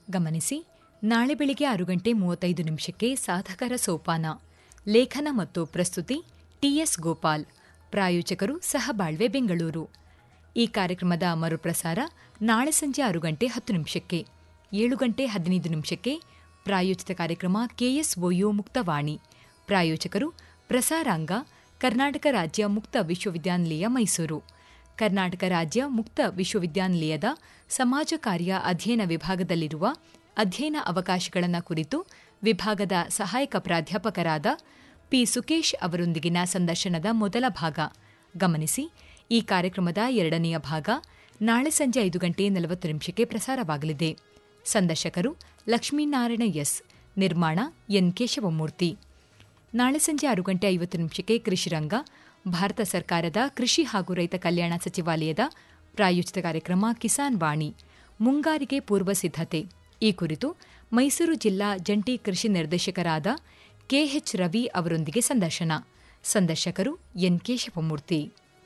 ಗಮನಿಸಿ ನಾಳೆ ಬೆಳಿಗ್ಗೆ ಆರು ಗಂಟೆ ಮೂವತ್ತೈದು ನಿಮಿಷಕ್ಕೆ ಸಾಧಕರ ಸೋಪಾನ ಲೇಖನ ಮತ್ತು ಪ್ರಸ್ತುತಿ ಟಿಎಸ್ ಗೋಪಾಲ್ ಪ್ರಾಯೋಜಕರು ಸಹಬಾಳ್ವೆ ಬೆಂಗಳೂರು ಈ ಕಾರ್ಯಕ್ರಮದ ಮರುಪ್ರಸಾರ ನಾಳೆ ಸಂಜೆ ಆರು ಗಂಟೆ ಹತ್ತು ನಿಮಿಷಕ್ಕೆ ಏಳು ಗಂಟೆ ಹದಿನೈದು ನಿಮಿಷಕ್ಕೆ ಪ್ರಾಯೋಜಿತ ಕಾರ್ಯಕ್ರಮ ಕೆಎಸ್ಒಯು ಮುಕ್ತವಾಣಿ ಪ್ರಾಯೋಜಕರು ಪ್ರಸಾರಾಂಗ ಕರ್ನಾಟಕ ರಾಜ್ಯ ಮುಕ್ತ ವಿಶ್ವವಿದ್ಯಾನಿಲಯ ಮೈಸೂರು ಕರ್ನಾಟಕ ರಾಜ್ಯ ಮುಕ್ತ ವಿಶ್ವವಿದ್ಯಾನಿಲಯದ ಸಮಾಜ ಕಾರ್ಯ ಅಧ್ಯಯನ ವಿಭಾಗದಲ್ಲಿರುವ ಅಧ್ಯಯನ ಅವಕಾಶಗಳನ್ನು ಕುರಿತು ವಿಭಾಗದ ಸಹಾಯಕ ಪ್ರಾಧ್ಯಾಪಕರಾದ ಪಿ ಸುಕೇಶ್ ಅವರೊಂದಿಗಿನ ಸಂದರ್ಶನದ ಮೊದಲ ಭಾಗ ಗಮನಿಸಿ ಈ ಕಾರ್ಯಕ್ರಮದ ಎರಡನೆಯ ಭಾಗ ನಾಳೆ ಸಂಜೆ ಐದು ಗಂಟೆ ನಲವತ್ತು ನಿಮಿಷಕ್ಕೆ ಪ್ರಸಾರವಾಗಲಿದೆ ಸಂದರ್ಶಕರು ಲಕ್ಷ್ಮೀನಾರಾಯಣ ಎಸ್ ನಿರ್ಮಾಣ ಎನ್ ಕೇಶವಮೂರ್ತಿ ನಾಳೆ ಸಂಜೆ ಆರು ಗಂಟೆ ಐವತ್ತು ನಿಮಿಷಕ್ಕೆ ಕೃಷಿರಂಗ ಭಾರತ ಸರ್ಕಾರದ ಕೃಷಿ ಹಾಗೂ ರೈತ ಕಲ್ಯಾಣ ಸಚಿವಾಲಯದ ಪ್ರಾಯೋಜಿತ ಕಾರ್ಯಕ್ರಮ ಕಿಸಾನ್ ವಾಣಿ ಮುಂಗಾರಿಗೆ ಪೂರ್ವ ಸಿದ್ಧತೆ ಈ ಕುರಿತು ಮೈಸೂರು ಜಿಲ್ಲಾ ಜಂಟಿ ಕೃಷಿ ನಿರ್ದೇಶಕರಾದ ಕೆಎಚ್ ರವಿ ಅವರೊಂದಿಗೆ ಸಂದರ್ಶನ ಸಂದರ್ಶಕರು ಎನ್ ಕೇಶವಮೂರ್ತಿ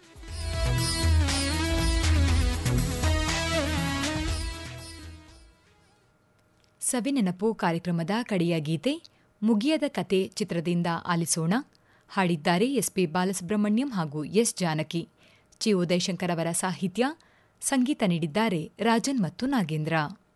ಸವಿನೆನಪು ಕಾರ್ಯಕ್ರಮದ ಕಡೆಯ ಗೀತೆ ಮುಗಿಯದ ಕತೆ ಚಿತ್ರದಿಂದ ಆಲಿಸೋಣ ಹಾಡಿದ್ದಾರೆ ಎಸ್ಪಿ ಬಾಲಸುಬ್ರಹ್ಮಣ್ಯಂ ಹಾಗೂ ಎಸ್ ಜಾನಕಿ ಚಿ ಉದಯಶಂಕರ್ ಅವರ ಸಾಹಿತ್ಯ ಸಂಗೀತ ನೀಡಿದ್ದಾರೆ ರಾಜನ್ ಮತ್ತು ನಾಗೇಂದ್ರ